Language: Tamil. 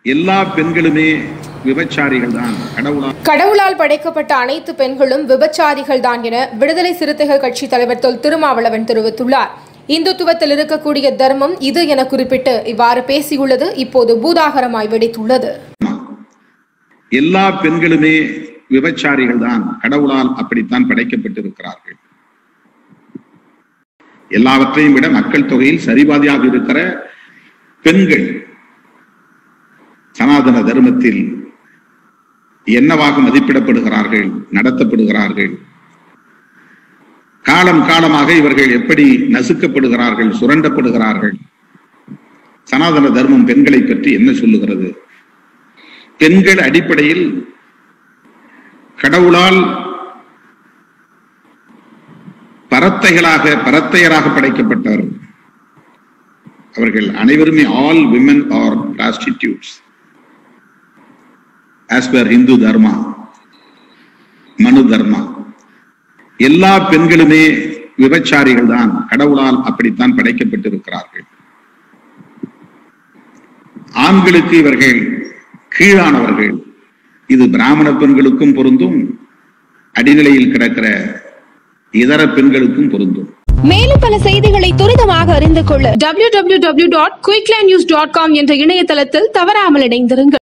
எல்லா பெண்களுமே விபச்சாரிகள் தான் கடவுளால் கடவுளால் படைக்கப்பட்ட அனைத்து பெண்களும் விபச்சாரிகள் தான் என விடுதலை சிறுத்தைகள் கட்சி தலைவர் தொல் திருமாவளவன் தெரிவித்துள்ளார் இந்துத்துவத்தில் இருக்கக்கூடிய தர்மம் இது என குறிப்பிட்டு இவ்வாறு பேசியுள்ளது இப்போது பூதாகரமாய் வெடித்துள்ளது எல்லா பெண்களுமே விபச்சாரிகள் தான் கடவுளால் அப்படித்தான் படைக்கப்பட்டிருக்கிறார்கள் எல்லாவற்றையும் விட மக்கள் தொகையில் சரிபாதியாக இருக்கிற பெண்கள் சனாதன தர்மத்தில் என்னவாக மதிப்பிடப்படுகிறார்கள் நடத்தப்படுகிறார்கள் காலம் காலமாக இவர்கள் எப்படி நசுக்கப்படுகிறார்கள் சுரண்டப்படுகிறார்கள் சனாதன தர்மம் பெண்களை பற்றி என்ன சொல்லுகிறது பெண்கள் அடிப்படையில் கடவுளால் பரத்தைகளாக பரத்தையராக படைக்கப்பட்டவர் அவர்கள் அனைவருமே all women are prostitutes as per Hindu dharma Manu dharma எல்லா பெண்களுமே விபச்சாரிகள் தான் கடவுளால் அப்படித்தான் படைக்கப்பட்டிருக்கிறார்கள் ஆண்களுக்கு இவர்கள் கீழானவர்கள் இது பிராமண பெண்களுக்கும் பொருந்தும் அடிநிலையில் கிடக்கிற இதர பெண்களுக்கும் பொருந்தும் மேலும் பல செய்திகளை துரிதமாக அறிந்து கொள்ள www.quicklindnews.com என்ற இணையதளத்தில் தவறாமல் இணைந்திருங்கள்